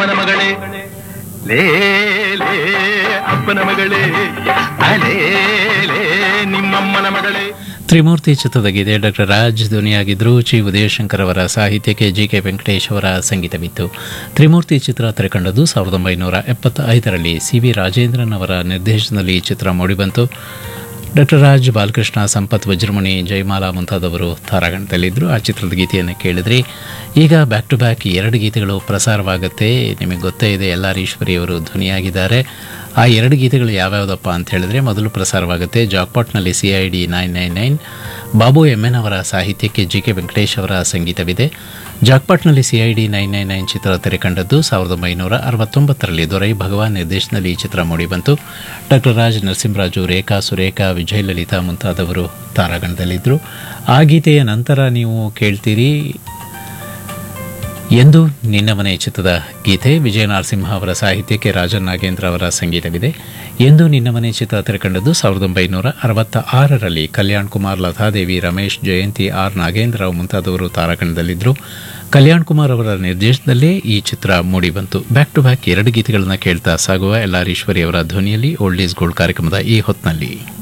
ಮಾವನ ಮಗಳೇ ಲೇ ಲೇ ಅಪ್ಪನ ಮಗಳೇ ಅಲೇ ಲೇ ನಿಮ್ಮಮ್ಮನ ಮಗಳೇ ತ್ರಿಮೂರ್ತಿ ಚಿತ್ರದ ಗೀತೆ ಡಾಕ್ಟರ್ ರಾಜ್ ಧ್ವನಿಯಾಗಿದ್ದರು ಚಿ ಉದಯಶಂಕರ್ ಅವರ ಸಾಹಿತ್ಯಕ್ಕೆ ಜಿ ಕೆ ವೆಂಕಟೇಶ್ ಅವರ ಸಂಗೀತವಿತ್ತು ತ್ರಿಮೂರ್ತಿ ಚಿತ್ರ ತೆರೆಕಂಡದ್ದು ಸಾವಿರದ ಒಂಬೈನೂರ ಎಪ್ಪತ್ತ ಐದರಲ್ಲಿ ಸಿ ವಿ ರಾಜೇಂದ್ರನ್ ಅವರ ನಿರ್ದೇಶನದಲ್ಲಿ ಈ ಚಿತ್ರ ಮೂಡಿಬಂತು ಡಾಕ್ಟರ್ ರಾಜ್ ಬಾಲಕೃಷ್ಣ ಸಂಪತ್ ವಜ್ರಮಣಿ ಜಯಮಾಲಾ ಮುಂತಾದವರು ತಾರಾಗಣದಲ್ಲಿದ್ದರು ಆ ಚಿತ್ರದ ಗೀತೆಯನ್ನು ಕೇಳಿದ್ರಿ ಈಗ ಬ್ಯಾಕ್ ಟು ಬ್ಯಾಕ್ ಎರಡು ಗೀತೆಗಳು ಪ್ರಸಾರವಾಗುತ್ತೆ ನಿಮಗೆ ಗೊತ್ತೇ ಇದೆ ಎಲ್ಲಾರೀಶ್ವರಿ ಅವರು ಧ್ವನಿಯಾಗಿದ್ದಾರೆ ಆ ಎರಡು ಗೀತೆಗಳು ಯಾವ್ಯಾವುದಪ್ಪ ಅಂತ ಹೇಳಿದ್ರೆ ಮೊದಲು ಪ್ರಸಾರವಾಗುತ್ತೆ ಜಾಕ್ಪಾಟ್ನಲ್ಲಿ C I D nine nine nine Babu M N ಅವರ ಸಾಹಿತ್ಯಕ್ಕೆ ಜಿ ಕೆ ವೆಂಕಟೇಶ್ ಅವರ ಸಂಗೀತವಿದೆ ಜಾಕ್ಪಾಟ್ನಲ್ಲಿ C I D nine nine nine ಚಿತ್ರ ತೆರೆಕಂಡದ್ದು ಸಾವಿರದ ಒಂಬೈನೂರ ಅರವತ್ತೊಂಬತ್ತರಲ್ಲಿ ದೊರೈ ಭಗವಾನ್ ನಿರ್ದೇಶನದಲ್ಲಿ ಈ ಚಿತ್ರ ಮೂಡಿಬಂತು ಡಾಕ್ಟರ್ ರಾಜ್ ನರಸಿಂಹರಾಜು ರೇಖಾ ಸುರೇಖಾ ವಿಜಯಲಲಿತಾ ಮುಂತಾದವರು ತಾರಾಗಣದಲ್ಲಿದ್ದರು ಆ ಗೀತೆಯ ನಂತರ ನೀವು ಕೇಳ್ತೀರಿ ಎಂದು ನಿನ್ನ ಮನೆ ಚಿತ್ರದ ಗೀತೆ ವಿಜಯ ನರಸಿಂಹ ಅವರ ಸಾಹಿತ್ಯಕ್ಕೆ ರಾಜನ್ ನಾಗೇಂದ್ರ ಅವರ ಸಂಗೀತವಿದೆ ಎಂದು ನಿನ್ನ ಮನೆ ಚಿತ್ರ ತೆರೆಕಂಡದ್ದು ಸಾವಿರದ ಒಂಬೈನೂರ ಅರವತ್ತ ಆರರಲ್ಲಿ ಕಲ್ಯಾಣ್ ಕುಮಾರ್ ಲತಾದೇವಿ ರಮೇಶ್ ಜಯಂತಿ ಆರ್ ನಾಗೇಂದ್ರ ರಾವ್ ಮುಂತಾದವರು ತಾರಾಗಣದಲ್ಲಿದ್ದರು ಕಲ್ಯಾಣ್ ಕುಮಾರ್ ಅವರ ನಿರ್ದೇಶನದಲ್ಲೇ ಈ ಚಿತ್ರ ಮೂಡಿಬಂತು ಬ್ಯಾಕ್ ಟು ಬ್ಯಾಕ್ ಎರಡು ಗೀತೆಗಳನ್ನು ಕೇಳ್ತಾ ಸಾಗುವ ಎಲ್ಲಾರೀಶ್ವರಿ ಅವರ ಧ್ವನಿಯಲ್ಲಿ ಓಲ್ಡ್ ಈಸ್ ಗೋಲ್ಡ್ ಕಾರ್ಯಕ್ರಮದ ಈ ಹೊತ್ತಿನಲ್ಲಿ